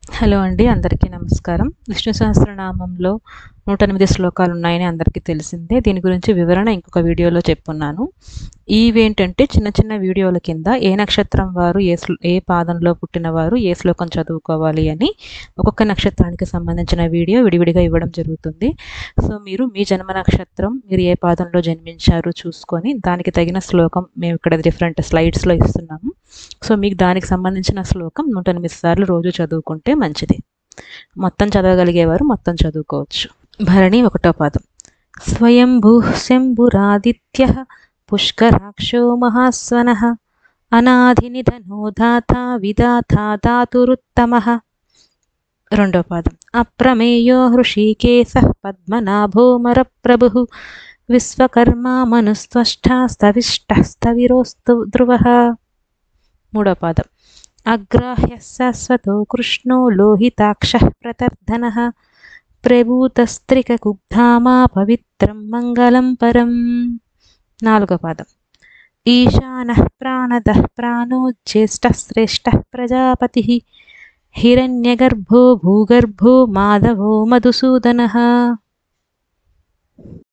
hello అండి అందరికీ నమస్కారం విష్ణు సహస్రనామంలో నూట ఎనిమిది శ్లోకాలు ఉన్నాయని అందరికీ తెలిసిందే దీని గురించి వివరణ ఇంకొక వీడియోలో చెప్పున్నాను ఇవేంటంటే చిన్న చిన్న వీడియోల కింద ఏ నక్షత్రం వారు ఏ శ్లో ఏ పాదంలో పుట్టిన వారు ఏ శ్లోకం చదువుకోవాలి అని ఒక్కొక్క నక్షత్రానికి సంబంధించిన వీడియో విడివిడిగా ఇవ్వడం జరుగుతుంది సో మీరు మీ జన్మ నక్షత్రం మీరు ఏ పాదంలో జన్మించారు చూసుకొని దానికి తగిన శ్లోకం మేము ఇక్కడ డిఫరెంట్ స్లైడ్స్లో ఇస్తున్నాము సో మీకు దానికి సంబంధించిన శ్లోకం నూట ఎనిమిది సార్లు రోజు చదువుకుంటే మంచిది మొత్తం చదవగలిగేవారు మొత్తం చదువుకోవచ్చు భరణి ఒకటో పాదం స్వయంభూ శంభురాదిత్య పుష్కరాక్షో మహాస్వన అనాధినిధనో దాత విదాత దాతురుత్తమ రెండో పాదం అప్రమేయో హృషీకేశ పద్మనాభోమర ప్రభు విశ్వకర్మ మనుస్త్వష్టాస్తవిష్టస్తవిరోస్తు ధ్రువ మూడో పాదం అగ్రాహ్య శాశ్వతో కృష్ణో లోహితాక్ష ప్రతర్ధన ప్రభూతస్త్రికకుబ్ధామా పవిత్రం మంగళం పరం నాలుగో పాదం ఈశాన ప్రాణద ప్రాణో జ్యేష్ఠ శ్రేష్ఠ ప్రజాపతి హిరణ్యగర్భో భూగర్భో మాధవో మధుసూదన